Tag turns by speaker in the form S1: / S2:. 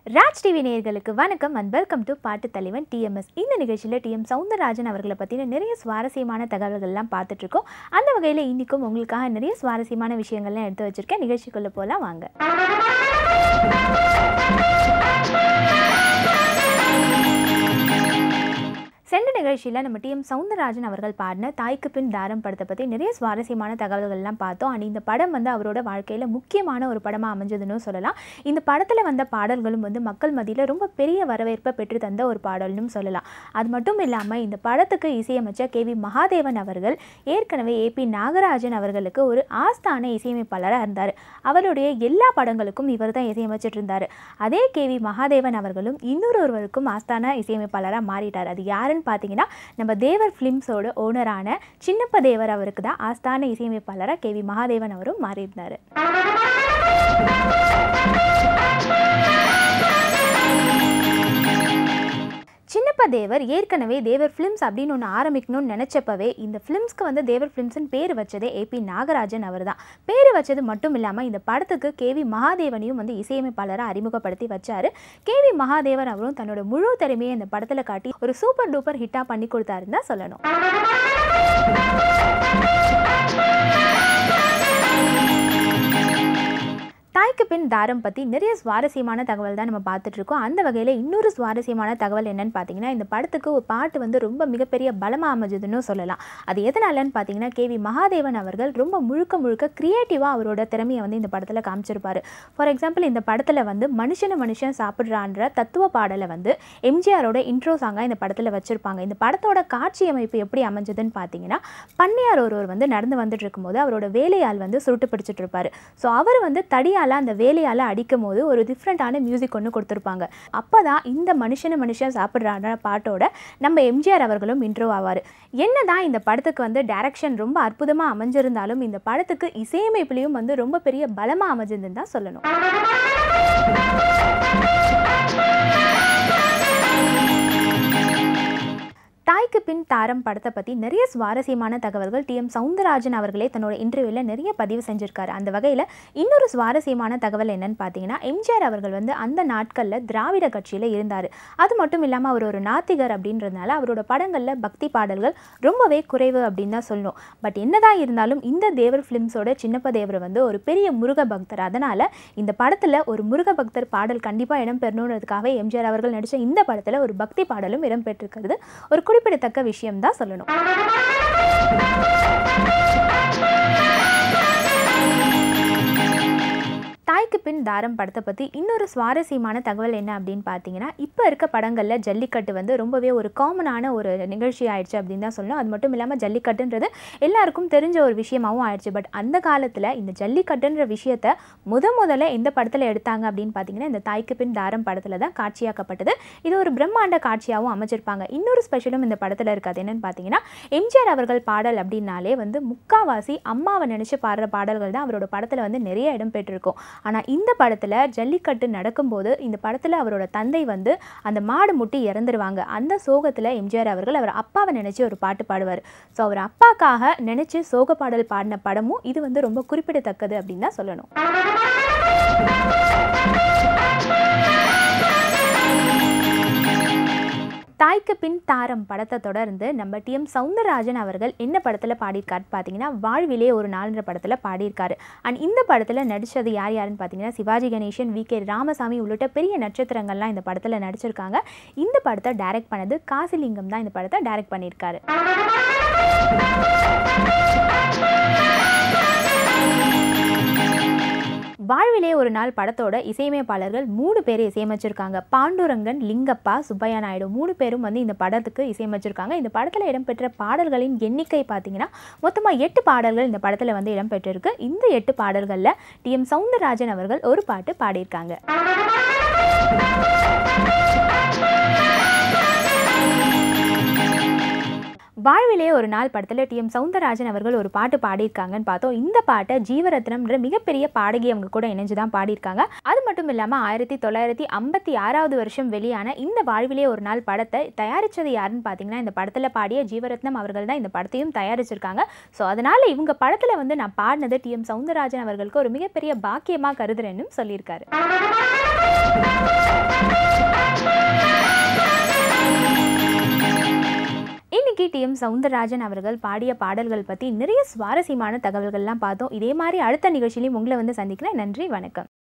S1: Raj TV நேயர்களுக்கு வணக்கம் and welcome to பாட்டு தலைவன் டிஎம்எஸ் இந்த நிகழ்ச்சியில் டிஎம் சவுந்தரராஜன் அவர்களை பற்றின நிறைய சுவாரஸ்யமான தகவல்கள்லாம் பார்த்துட்டு இருக்கோம் அந்த வகையில் இன்றைக்கும் உங்களுக்காக நிறைய சுவாரஸ்யமான விஷயங்கள்லாம் எடுத்து வச்சிருக்கேன் நிகழ்ச்சிக்குள்ளே போகலாம் வாங்க சென்ற நிகழ்ச்சியில் நம்ம டிஎம் சவுந்தரராஜன் அவர்கள் பாடின தாய்க்கு பின் தாரம் படத்தை பற்றி நிறைய சுவாரஸ்யமான தகவல்கள்லாம் பார்த்தோம் அண்ட் இந்த படம் வந்து அவரோட வாழ்க்கையில் முக்கியமான ஒரு படமாக அமைஞ்சதுன்னு சொல்லலாம் இந்த படத்தில் வந்த பாடல்களும் வந்து மக்கள் மத்தியில் ரொம்ப பெரிய வரவேற்பை பெற்று தந்த ஒரு பாடல்னு சொல்லலாம் அது மட்டும் இல்லாமல் இந்த படத்துக்கு இசையமைச்ச கே வி மகாதேவன் அவர்கள் ஏற்கனவே ஏபி நாகராஜன் அவர்களுக்கு ஒரு ஆஸ்தான இசையமைப்பாளராக இருந்தார் அவருடைய எல்லா படங்களுக்கும் இவர் தான் இசையமைச்சிட்டு இருந்தார் அதே கே வி மகாதேவன் அவர்களும் இன்னொரு ஒருவருக்கும் ஆஸ்தான இசையமைப்பாளராக மாறிட்டார் அது யாருன்னு பார்த்தீங்கன்னா நம்ம தேவர் ஃபிலிம்ஸோட ஓனரான சின்னப்ப தேவர் அவருக்கு தான் ஆஸ்தான இசையமைப்பாளராக கே வி மகாதேவன் அவரும் மாறியிருந்தார் சின்னப்ப தேவர் ஏற்கனவே தேவர் ஃபிலிம்ஸ் அப்படின்னு ஒன்று ஆரம்பிக்கணும்னு நினச்சப்பவே இந்த ஃபிலிம்ஸ்க்கு வந்து தேவர் ஃபிலிம்ஸ்னு பேர் வச்சதே ஏபி நாகராஜன் அவர் தான் பேர் வச்சது மட்டும் இல்லாமல் இந்த படத்துக்கு கேவி மகாதேவனையும் வந்து இசையமைப்பாளராக அறிமுகப்படுத்தி வச்சார் கேவி மகாதேவன் அவரும் தன்னோட முழு திறமையை இந்த படத்தில் காட்டி ஒரு சூப்பர் டூப்பர் ஹிட்டாக பண்ணி கொடுத்தாருன்னு தான் சொல்லணும் தாய்க்கு பின் தாரம் பற்றி நிறைய சுவாரஸ்யமான தகவல் தான் நம்ம பார்த்துட்டு இருக்கோம் அந்த வகையில் இன்னொரு சுவாரஸ்யமான தகவல் என்னன்னு பார்த்தீங்கன்னா இந்த படத்துக்கு ஒரு பாட்டு வந்து ரொம்ப மிகப்பெரிய பலமாக அமைஞ்சதுன்னு சொல்லலாம் அது எதனாலன்னு பார்த்தீங்கன்னா கேவி மகாதேவன் அவர்கள் ரொம்ப முழுக்க முழுக்க க்ரியேட்டிவாக அவரோட திறமையை வந்து இந்த படத்தில் காமிச்சிருப்பாரு ஃபார் எக்ஸாம்பிள் இந்த படத்தில் வந்து மனுஷனை மனுஷன் சாப்பிட்றான்ற தத்துவ பாடலை வந்து எம்ஜிஆரோட இன்ட்ரோ சாங்காக இந்த படத்தில் வச்சுருப்பாங்க இந்த படத்தோட காட்சி அமைப்பு எப்படி அமைஞ்சதுன்னு பார்த்தீங்கன்னா பண்ணையார் ஒருவர் வந்து நடந்து வந்துட்டு இருக்கும்போது அவரோட வேலையால் வந்து சுருட்டு பிடிச்சிட்டு இருப்பாரு ஸோ அவர் வந்து தடியால் அந்த வேலையால் அடிக்கும் போது ஒரு டிஃப்ரெண்ட்டான மியூசிக் ஒன்று கொடுத்துருப்பாங்க அப்போ தான் இந்த மனுஷனை மனுஷன் சாப்பிட்றான பாட்டோட நம்ம எம்ஜிஆர் அவர்களும் இன்ட்ரோ ஆவார் என்ன தான் இந்த படத்துக்கு வந்து டைரக்ஷன் ரொம்ப அற்புதமாக அமைஞ்சிருந்தாலும் இந்த படத்துக்கு இசையமைப்புலேயும் வந்து ரொம்ப பெரிய பலமாக அமைஞ்சிருந்துன்னு தான் சொல்லணும் தாய்க்கு பின் தாரம் படத்தை பற்றி நிறைய சுவாரஸ்யமான தகவல்கள் டிஎம் சவுந்தரராஜன் அவர்களே தன்னோட இன்டர்வியூவில் நிறைய பதிவு செஞ்சுருக்காரு அந்த வகையில் இன்னொரு சுவாரஸ்யமான தகவல் என்னன்னு பார்த்தீங்கன்னா எம்ஜிஆர் அவர்கள் வந்து அந்த நாட்களில் திராவிட கட்சியில் இருந்தார் அது மட்டும் இல்லாமல் அவர் ஒரு நாத்திகர் அப்படின்றதுனால அவரோட படங்களில் பக்தி பாடல்கள் ரொம்பவே குறைவு அப்படின்னு தான் சொல்லணும் பட் என்னதான் இருந்தாலும் இந்த தேவர் ஃபிலிம்ஸோட சின்னப்ப தேவர் வந்து ஒரு பெரிய முருக பக்தர் அதனால் இந்த படத்தில் ஒரு முருக பக்தர் பாடல் கண்டிப்பாக இடம்பெறணுன்றதுக்காக எம்ஜிஆர் அவர்கள் நடித்த இந்த படத்தில் ஒரு பக்தி பாடலும் இடம்பெற்றிருக்கிறது ஒரு குறிப்பிடத்தக்க விஷயம் தான் சொல்லணும் தாய்க்கு பின் தாரம் படத்தை பற்றி இன்னொரு சுவாரஸ்யமான தகவல் என்ன அப்படின்னு பார்த்தீங்கன்னா இப்போ இருக்க படங்களில் ஜல்லிக்கட்டு வந்து ரொம்பவே ஒரு காமனான ஒரு நிகழ்ச்சி ஆயிடுச்சு அப்படின்னு தான் சொல்லணும் அது மட்டும் இல்லாமல் ஜல்லிக்கட்டுன்றது எல்லாருக்கும் தெரிஞ்ச ஒரு விஷயமாகவும் ஆயிடுச்சு பட் அந்த காலத்தில் இந்த ஜல்லிக்கட்டுன்ற விஷயத்த முத முதல்ல எந்த படத்தில் எடுத்தாங்க அப்படின்னு பார்த்தீங்கன்னா இந்த தாய்க்கு பின் தாரம் படத்தில் தான் காட்சியாக்கப்பட்டது இது ஒரு பிரம்மாண்ட காட்சியாகவும் அமைச்சிருப்பாங்க இன்னொரு ஸ்பெஷலும் இந்த படத்தில் இருக்காது என்னன்னு பார்த்தீங்கன்னா எம்ஜிஆர் அவர்கள் பாடல் அப்படின்னாலே வந்து முக்காவாசி அம்மாவை நினச்சி பாடுற பாடல்கள் தான் அவரோட படத்தில் வந்து நிறைய இடம் பெற்றிருக்கும் ஆனால் இந்த படத்தில் ஜல்லிக்கட்டு நடக்கும்போது இந்த படத்தில் அவரோட தந்தை வந்து அந்த மாடு முட்டி இறந்துருவாங்க அந்த சோகத்தில் எம்ஜிஆர் அவர்கள் அவர் அப்பாவை நினச்சி ஒரு பாட்டு பாடுவார் ஸோ அவர் அப்பாக்காக நினச்சி சோக பாடல் பாடின படமும் இது வந்து ரொம்ப குறிப்பிடத்தக்கது அப்படின்னு தான் சொல்லணும் தாய்க்கு பின் தாரம் படத்தை தொடர்ந்து நம்ம டிஎம் சவுந்தரராஜன் அவர்கள் என்ன படத்தில் பாடியிருக்காரு பார்த்தீங்கன்னா வாழ்விலே ஒரு நாள்ன்ற படத்தில் பாடியிருக்காரு அண்ட் இந்த படத்தில் நடித்தது யார் யாருன்னு பார்த்தீங்கன்னா சிவாஜி கணேசன் வி கே ராமசாமி உள்ளிட்ட பெரிய நட்சத்திரங்கள்லாம் இந்த படத்தில் நடிச்சிருக்காங்க இந்த படத்தை டைரக்ட் பண்ணது காசிலிங்கம் தான் இந்த படத்தை டைரக்ட் பண்ணியிருக்காரு வாழ்விலே ஒரு நாள் படத்தோட இசையமைப்பாளர்கள் மூணு பேர் இசையமைச்சிருக்காங்க பாண்டுரங்கன் லிங்கப்பா சுப்பையா நாயுடு மூணு பேரும் வந்து இந்த படத்துக்கு இசையமைச்சிருக்காங்க இந்த படத்தில் இடம்பெற்ற பாடல்களின் எண்ணிக்கை பார்த்தீங்கன்னா மொத்தமாக எட்டு பாடல்கள் இந்த படத்தில் வந்து இடம்பெற்றிருக்கு இந்த எட்டு பாடல்களில் டிஎம் சவுந்தரராஜன் அவர்கள் ஒரு பாட்டு பாடியிருக்காங்க வாழ்விலே ஒரு நாள் படத்தில் டிஎம் சவுந்தரராஜன் அவர்கள் ஒரு பாட்டு பாடியிருக்காங்கன்னு பார்த்தோம் இந்த பாட்டை ஜீவரத்னம்ன்ற மிகப்பெரிய பாடகி அவங்க கூட இணைஞ்சு தான் பாடியிருக்காங்க அது மட்டும் இல்லாமல் ஆயிரத்தி தொள்ளாயிரத்தி ஐம்பத்தி ஆறாவது வருஷம் வெளியான இந்த வாழ்விலே ஒரு நாள் படத்தை தயாரித்தது யாருன்னு பார்த்தீங்கன்னா இந்த படத்தில் பாடிய ஜீவரத்னம் அவர்கள் தான் இந்த படத்தையும் தயாரிச்சிருக்காங்க ஸோ அதனால் இவங்க படத்தில் வந்து நான் பாடினது டிஎம் சவுந்தரராஜன் அவர்களுக்கு ஒரு மிகப்பெரிய பாக்கியமாக கருதுறேன்னு சொல்லியிருக்காரு இன்னைக்கு டிஎம் சவுந்தரராஜன் அவர்கள் பாடிய பாடல்கள் பற்றி நிறைய சுவாரஸ்யமான தகவல்கள்லாம் பார்த்தோம் இதே மாதிரி அடுத்த நிகழ்ச்சியிலையும் உங்களை வந்து சந்திக்கிறேன் நன்றி வணக்கம்